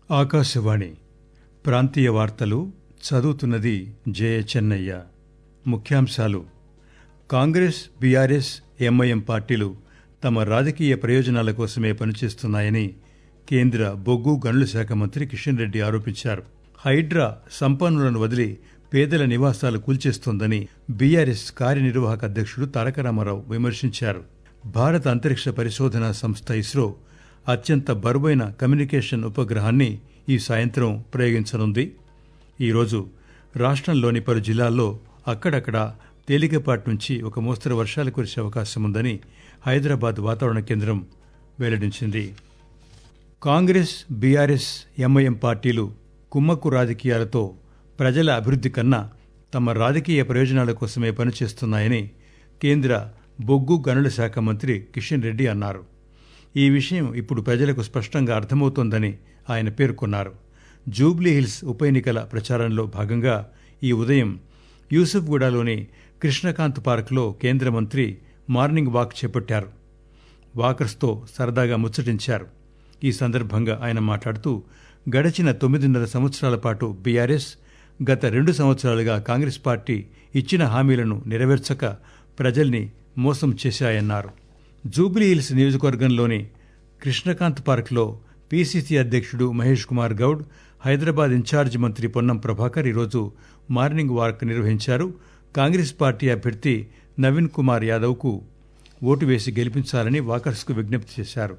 ఆకాశవాణి ప్రాంతీయ వార్తలు చదువుతున్నది జయ చెన్నయ్య ముఖ్యాంశాలు కాంగ్రెస్ బీఆర్ఎస్ ఎంఐఎం పార్టీలు తమ రాజకీయ ప్రయోజనాల కోసమే పనిచేస్తున్నాయని కేంద్ర బొగ్గు గనుల శాఖ మంత్రి కిషన్ రెడ్డి ఆరోపించారు హైడ్రా సంపన్నులను వదిలి పేదల నివాసాలు కూల్చేస్తోందని బీఆర్ఎస్ కార్యనిర్వాహక అధ్యక్షుడు తారక రామారావు విమర్శించారు భారత అంతరిక్ష పరిశోధన సంస్థ ఇస్రో అత్యంత బరువైన కమ్యూనికేషన్ ఉపగ్రహాన్ని ఈ సాయంత్రం ప్రయోగించనుంది ఈరోజు రాష్ట్రంలోని పలు జిల్లాల్లో అక్కడక్కడ తేలికపాటి నుంచి ఒక మోస్తరు వర్షాలు కురిసే అవకాశం ఉందని హైదరాబాద్ వాతావరణ కేంద్రం వెల్లడించింది కాంగ్రెస్ బీఆర్ఎస్ ఎంఐఎం పార్టీలు కుమ్మక్కు రాజకీయాలతో ప్రజల అభివృద్ధి కన్నా తమ రాజకీయ ప్రయోజనాల కోసమే పనిచేస్తున్నాయని కేంద్ర బొగ్గు గనుల శాఖ మంత్రి కిషన్ రెడ్డి అన్నారు ఈ విషయం ఇప్పుడు ప్రజలకు స్పష్టంగా అర్థమవుతోందని ఆయన పేర్కొన్నారు జూబ్లీహిల్స్ ఉప ఎన్నికల ప్రచారంలో భాగంగా ఈ ఉదయం యూసుఫ్గూడలోని కృష్ణకాంత్ పార్కులో కేంద్ర మంత్రి మార్నింగ్ వాక్ చేపట్టారు వాకర్స్తో సరదాగా ముచ్చటించారు ఈ సందర్భంగా ఆయన మాట్లాడుతూ గడచిన తొమ్మిదిన్నర సంవత్సరాల పాటు బీఆర్ఎస్ గత రెండు సంవత్సరాలుగా కాంగ్రెస్ పార్టీ ఇచ్చిన హామీలను నెరవేర్చక ప్రజల్ని మోసం చేశాయన్నారు జూబ్లీహిల్స్ నియోజకవర్గంలోని కృష్ణకాంత్ పార్క్లో పీసీసీ అధ్యక్షుడు మహేష్ కుమార్ గౌడ్ హైదరాబాద్ ఇన్ఛార్జ్ మంత్రి పొన్నం ప్రభాకర్ ఈరోజు మార్నింగ్ వాక్ నిర్వహించారు కాంగ్రెస్ పార్టీ అభ్యర్థి నవీన్ కుమార్ యాదవ్కు ఓటు వేసి గెలిపించాలని వాకర్స్కు విజ్ఞప్తి చేశారు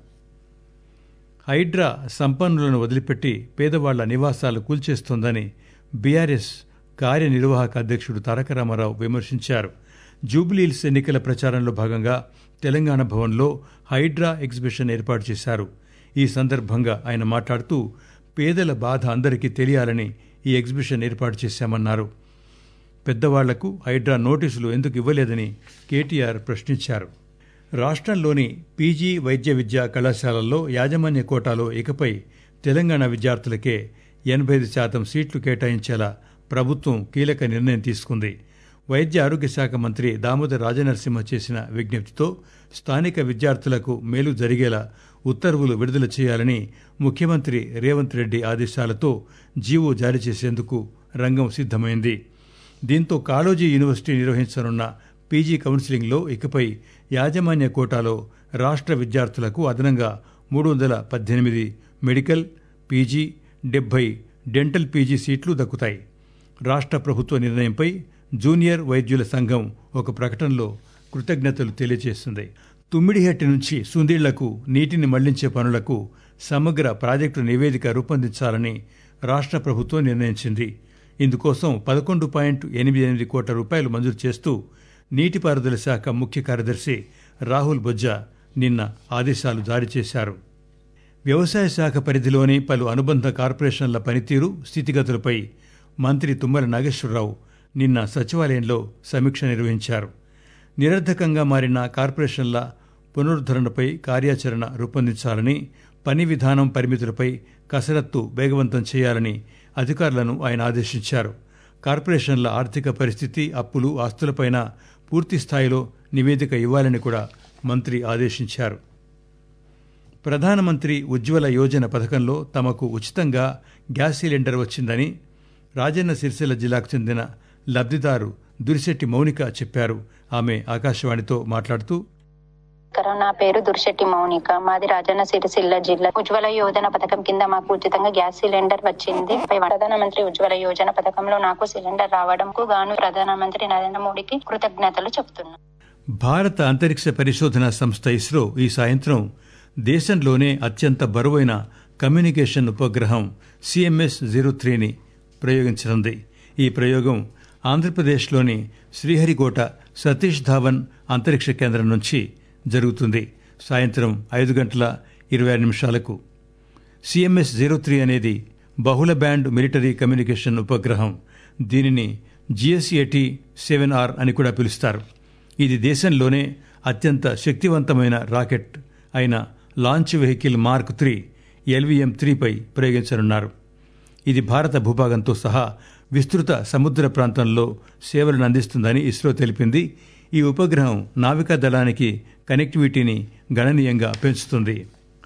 హైడ్రా సంపన్నులను వదిలిపెట్టి పేదవాళ్ల నివాసాలు కూల్చేస్తోందని బీఆర్ఎస్ కార్యనిర్వాహక అధ్యక్షుడు తారక రామారావు విమర్శించారు జూబ్లీహిల్స్ ఎన్నికల ప్రచారంలో భాగంగా తెలంగాణ భవన్లో హైడ్రా ఎగ్జిబిషన్ ఏర్పాటు చేశారు ఈ సందర్భంగా ఆయన మాట్లాడుతూ పేదల బాధ అందరికీ తెలియాలని ఈ ఎగ్జిబిషన్ ఏర్పాటు చేశామన్నారు పెద్దవాళ్లకు హైడ్రా నోటీసులు ఎందుకు ఇవ్వలేదని కేటీఆర్ ప్రశ్నించారు రాష్ట్రంలోని పీజీ వైద్య విద్యా కళాశాలల్లో యాజమాన్య కోటాలో ఇకపై తెలంగాణ విద్యార్థులకే ఎనభై ఐదు శాతం సీట్లు కేటాయించేలా ప్రభుత్వం కీలక నిర్ణయం తీసుకుంది వైద్య ఆరోగ్య శాఖ మంత్రి దామోదర్ రాజనరసింహ చేసిన విజ్ఞప్తితో స్థానిక విద్యార్థులకు మేలు జరిగేలా ఉత్తర్వులు విడుదల చేయాలని ముఖ్యమంత్రి రేవంత్ రెడ్డి ఆదేశాలతో జీవో జారీ చేసేందుకు రంగం సిద్దమైంది దీంతో కాళోజీ యూనివర్సిటీ నిర్వహించనున్న పీజీ కౌన్సిలింగ్లో ఇకపై యాజమాన్య కోటాలో రాష్ట్ర విద్యార్థులకు అదనంగా మూడు వందల పద్దెనిమిది మెడికల్ పీజీ డెబ్బై డెంటల్ పీజీ సీట్లు దక్కుతాయి రాష్ట్ర ప్రభుత్వ నిర్ణయంపై జూనియర్ వైద్యుల సంఘం ఒక ప్రకటనలో కృతజ్ఞతలు తెలియజేస్తుంది తుమ్మిడిహట్టి నుంచి సుందీళ్లకు నీటిని మళ్లించే పనులకు సమగ్ర ప్రాజెక్టు నివేదిక రూపొందించాలని రాష్ట్ర ప్రభుత్వం నిర్ణయించింది ఇందుకోసం పదకొండు పాయింట్ ఎనిమిది ఎనిమిది కోట్ల రూపాయలు మంజూరు చేస్తూ నీటిపారుదల శాఖ ముఖ్య కార్యదర్శి రాహుల్ బొజ్జా నిన్న ఆదేశాలు జారీ చేశారు వ్యవసాయ శాఖ పరిధిలోని పలు అనుబంధ కార్పొరేషన్ల పనితీరు స్థితిగతులపై మంత్రి తుమ్మల నాగేశ్వరరావు నిన్న సచివాలయంలో సమీక్ష నిర్వహించారు నిరర్ధకంగా మారిన కార్పొరేషన్ల పునరుద్దరణపై కార్యాచరణ రూపొందించాలని పని విధానం పరిమితులపై కసరత్తు వేగవంతం చేయాలని అధికారులను ఆయన ఆదేశించారు కార్పొరేషన్ల ఆర్థిక పరిస్థితి అప్పులు ఆస్తులపైన పూర్తి స్థాయిలో నివేదిక ఇవ్వాలని కూడా మంత్రి ఆదేశించారు ప్రధానమంత్రి ఉజ్వల యోజన పథకంలో తమకు ఉచితంగా గ్యాస్ సిలిండర్ వచ్చిందని రాజన్న సిరిసిల్ల జిల్లాకు చెందిన లబ్దిదారు దురిశెట్టి మౌనిక చెప్పారు ఆమె ఆకాశవాణితో మాట్లాడుతూ నా పేరు దుర్శెట్టి మౌనిక మాది రాజన్న సిరిసిల్ల జిల్లా ఉజ్వల యోజన పథకం కింద మాకు ఉచితంగా గ్యాస్ సిలిండర్ వచ్చింది ప్రధానమంత్రి ఉజ్వల యోజన పథకంలో నాకు సిలిండర్ రావడంకు గాను ప్రధానమంత్రి నరేంద్ర మోడీకి కృతజ్ఞతలు చెప్తున్నా భారత అంతరిక్ష పరిశోధన సంస్థ ఇస్రో ఈ సాయంత్రం దేశంలోనే అత్యంత బరువైన కమ్యూనికేషన్ ఉపగ్రహం సిఎంఎస్ జీరో త్రీని ప్రయోగించనుంది ఈ ప్రయోగం ఆంధ్రప్రదేశ్లోని శ్రీహరికోట సతీష్ ధావన్ అంతరిక్ష కేంద్రం నుంచి జరుగుతుంది సాయంత్రం ఐదు గంటల ఇరవై ఆరు నిమిషాలకు సిఎంఎస్ జీరో త్రీ అనేది బహుళ బ్యాండ్ మిలిటరీ కమ్యూనికేషన్ ఉపగ్రహం దీనిని జిఎస్ఏటి సెవెన్ ఆర్ అని కూడా పిలుస్తారు ఇది దేశంలోనే అత్యంత శక్తివంతమైన రాకెట్ అయిన launch vehicle mark three LVM త్రీపై ప్రయోగించనున్నారు ఇది భారత భూభాగంతో సహా విస్తృత సముద్ర ప్రాంతంలో సేవలను అందిస్తుందని ఇస్రో తెలిపింది ఈ ఉపగ్రహం నావికా దళానికి కనెక్టివిటీని గణనీయంగా పెంచుతుంది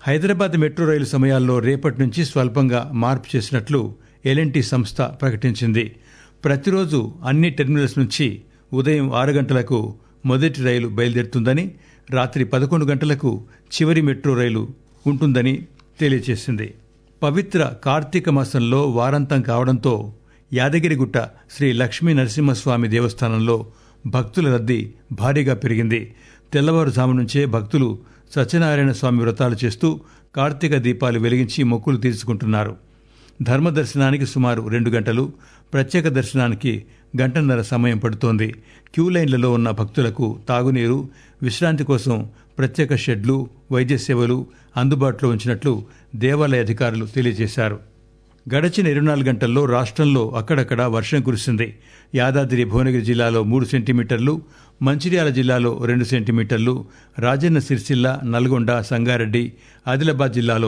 హైదరాబాద్ మెట్రో రైలు సమయాల్లో రేపటి నుంచి స్వల్పంగా మార్పు చేసినట్లు ఎల్ఎన్టీ సంస్థ ప్రకటించింది ప్రతిరోజు అన్ని టెర్మినల్స్ నుంచి ఉదయం ఆరు గంటలకు మొదటి రైలు బయలుదేరుతుందని రాత్రి పదకొండు గంటలకు చివరి మెట్రో రైలు ఉంటుందని తెలియజేసింది పవిత్ర కార్తీక మాసంలో వారాంతం కావడంతో యాదగిరిగుట్ట శ్రీ లక్ష్మీ నరసింహస్వామి దేవస్థానంలో భక్తుల రద్దీ భారీగా పెరిగింది తెల్లవారుజాము నుంచే భక్తులు సత్యనారాయణ స్వామి వ్రతాలు చేస్తూ కార్తీక దీపాలు వెలిగించి మొక్కులు తీర్చుకుంటున్నారు ధర్మ దర్శనానికి సుమారు రెండు గంటలు ప్రత్యేక దర్శనానికి గంటన్నర సమయం పడుతోంది క్యూ లైన్లలో ఉన్న భక్తులకు తాగునీరు విశ్రాంతి కోసం ప్రత్యేక షెడ్లు వైద్య సేవలు అందుబాటులో ఉంచినట్లు దేవాలయ అధికారులు తెలియజేశారు గడచిన ఇరవై నాలుగు గంటల్లో రాష్ట్రంలో అక్కడక్కడ వర్షం కురిసింది యాదాద్రి భువనగిరి జిల్లాలో మూడు సెంటీమీటర్లు మంచిర్యాల జిల్లాలో రెండు సెంటీమీటర్లు రాజన్న సిరిసిల్ల నల్గొండ సంగారెడ్డి ఆదిలాబాద్ జిల్లాలో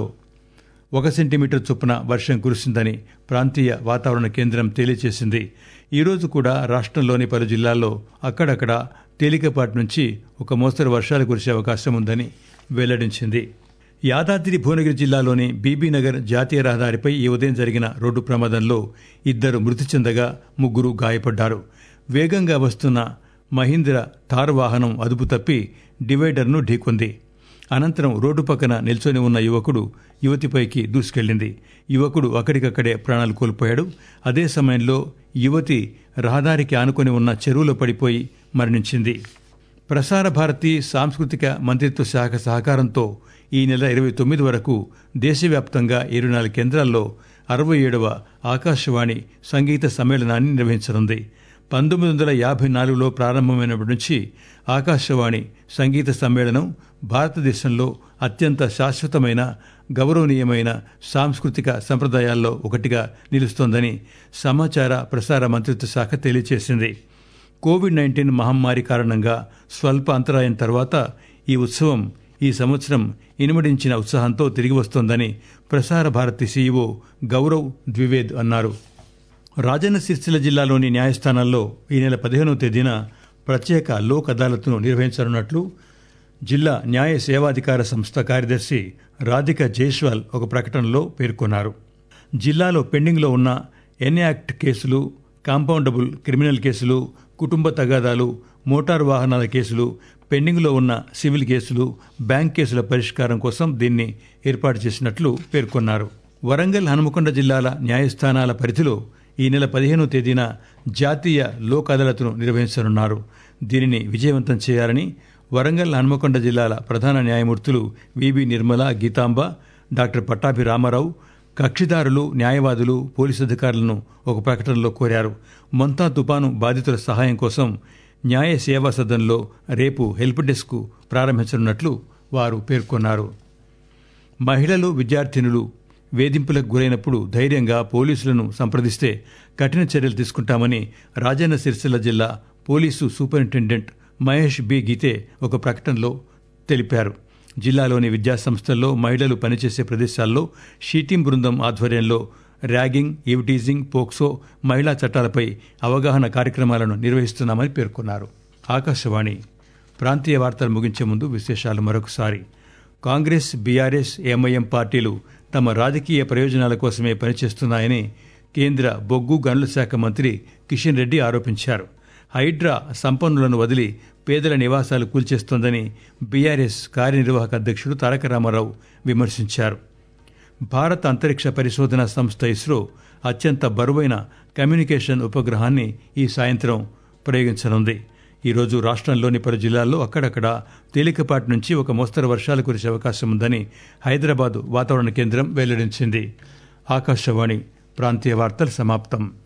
ఒక సెంటీమీటర్ చొప్పున వర్షం కురిసిందని ప్రాంతీయ వాతావరణ కేంద్రం తెలియజేసింది ఈరోజు కూడా రాష్ట్రంలోని పలు జిల్లాల్లో అక్కడక్కడ తేలికపాటి నుంచి ఒక మోస్తరు వర్షాలు కురిసే అవకాశం ఉందని వెల్లడించింది యాదాద్రి భువనగిరి జిల్లాలోని బీబీనగర్ జాతీయ రహదారిపై ఈ ఉదయం జరిగిన రోడ్డు ప్రమాదంలో ఇద్దరు మృతి చెందగా ముగ్గురు గాయపడ్డారు వేగంగా వస్తున్న మహీంద్ర థార్ వాహనం అదుపు తప్పి డివైడర్ను ఢీకొంది అనంతరం రోడ్డు పక్కన నిల్చొని ఉన్న యువకుడు యువతిపైకి దూసుకెళ్లింది యువకుడు అక్కడికక్కడే ప్రాణాలు కోల్పోయాడు అదే సమయంలో యువతి రహదారికి ఆనుకొని ఉన్న చెరువులో పడిపోయి మరణించింది ప్రసార భారతి సాంస్కృతిక మంత్రిత్వ శాఖ సహకారంతో ఈ నెల ఇరవై తొమ్మిది వరకు దేశవ్యాప్తంగా ఇరవై నాలుగు కేంద్రాల్లో అరవై ఏడవ ఆకాశవాణి సంగీత సమ్మేళనాన్ని నిర్వహించనుంది పంతొమ్మిది వందల యాభై నాలుగులో ప్రారంభమైనప్పటి నుంచి ఆకాశవాణి సంగీత సమ్మేళనం భారతదేశంలో అత్యంత శాశ్వతమైన గౌరవనీయమైన సాంస్కృతిక సంప్రదాయాల్లో ఒకటిగా నిలుస్తోందని సమాచార ప్రసార మంత్రిత్వ శాఖ తెలియజేసింది కోవిడ్ నైన్టీన్ మహమ్మారి కారణంగా స్వల్ప అంతరాయం తర్వాత ఈ ఉత్సవం ఈ సంవత్సరం ఇనుమడించిన ఉత్సాహంతో తిరిగి వస్తోందని ప్రసార భారతి సీఈఓ గౌరవ్ ద్వివేద్ అన్నారు రాజన్న సిరిసిల్ల జిల్లాలోని న్యాయస్థానాల్లో ఈ నెల పదిహేనవ తేదీన ప్రత్యేక లోక్ అదాలత్ను నిర్వహించనున్నట్లు జిల్లా న్యాయ సేవాధికార సంస్థ కార్యదర్శి రాధిక జైస్వాల్ ఒక ప్రకటనలో పేర్కొన్నారు జిల్లాలో పెండింగ్లో ఉన్న ఎన్యాక్ట్ కేసులు కాంపౌండబుల్ క్రిమినల్ కేసులు కుటుంబ తగాదాలు మోటారు వాహనాల కేసులు పెండింగ్లో ఉన్న సివిల్ కేసులు బ్యాంక్ కేసుల పరిష్కారం కోసం దీన్ని ఏర్పాటు చేసినట్లు పేర్కొన్నారు వరంగల్ హనుమకొండ జిల్లాల న్యాయస్థానాల పరిధిలో ఈ నెల పదిహేనో తేదీన జాతీయ లోక్ అదాలత్ను నిర్వహించనున్నారు దీనిని విజయవంతం చేయాలని వరంగల్ హనుమకొండ జిల్లాల ప్రధాన న్యాయమూర్తులు వివి నిర్మల గీతాంబ డాక్టర్ పట్టాభి రామారావు కక్షిదారులు న్యాయవాదులు పోలీసు అధికారులను ఒక ప్రకటనలో కోరారు మొంతా తుపాను బాధితుల సహాయం కోసం న్యాయ సేవా సదన్లో రేపు హెల్ప్ డెస్క్ ప్రారంభించనున్నట్లు వారు పేర్కొన్నారు మహిళలు విద్యార్థినులు వేధింపులకు గురైనప్పుడు ధైర్యంగా పోలీసులను సంప్రదిస్తే కఠిన చర్యలు తీసుకుంటామని రాజన్న సిరిసిల్ల జిల్లా police superintendent Mahesh B Geethe ఒక ప్రకటనలో తెలిపారు జిల్లాలోని విద్యాసంస్థల్లో మహిళలు పనిచేసే ప్రదేశాల్లో షీటింగ్ బృందం ఆధ్వర్యంలో ర్యాగింగ్ ఈవ్టీజింగ్ పోక్సో మహిళా చట్టాలపై అవగాహన కార్యక్రమాలను నిర్వహిస్తున్నామని పేర్కొన్నారు ఆకాశవాణి ప్రాంతీయ వార్తలు ముగించే ముందు విశేషాలు మరొకసారి కాంగ్రెస్ బీఆర్ఎస్ ఎంఐఎం పార్టీలు తమ రాజకీయ ప్రయోజనాల కోసమే పనిచేస్తున్నాయని కేంద్ర బొగ్గు గనుల శాఖ మంత్రి కిషన్ రెడ్డి ఆరోపించారు హైడ్రా సంపన్నులను వదిలి పేదల నివాసాలు కూల్చేస్తోందని బీఆర్ఎస్ కార్యనిర్వాహక అధ్యక్షుడు తారక రామారావు విమర్శించారు భారత అంతరిక్ష పరిశోధన సంస్థ ఇస్రో అత్యంత బరువైన కమ్యూనికేషన్ ఉపగ్రహాన్ని ఈ సాయంత్రం ప్రయోగించనుంది ఈరోజు రాష్ట్రంలోని పలు జిల్లాల్లో అక్కడక్కడ తేలికపాటి నుంచి ఒక మోస్తరు వర్షాలు కురిసే అవకాశం ఉందని హైదరాబాద్ వాతావరణ కేంద్రం వెల్లడించింది ఆకాశవాణి ప్రాంతీయ వార్తలు సమాప్తం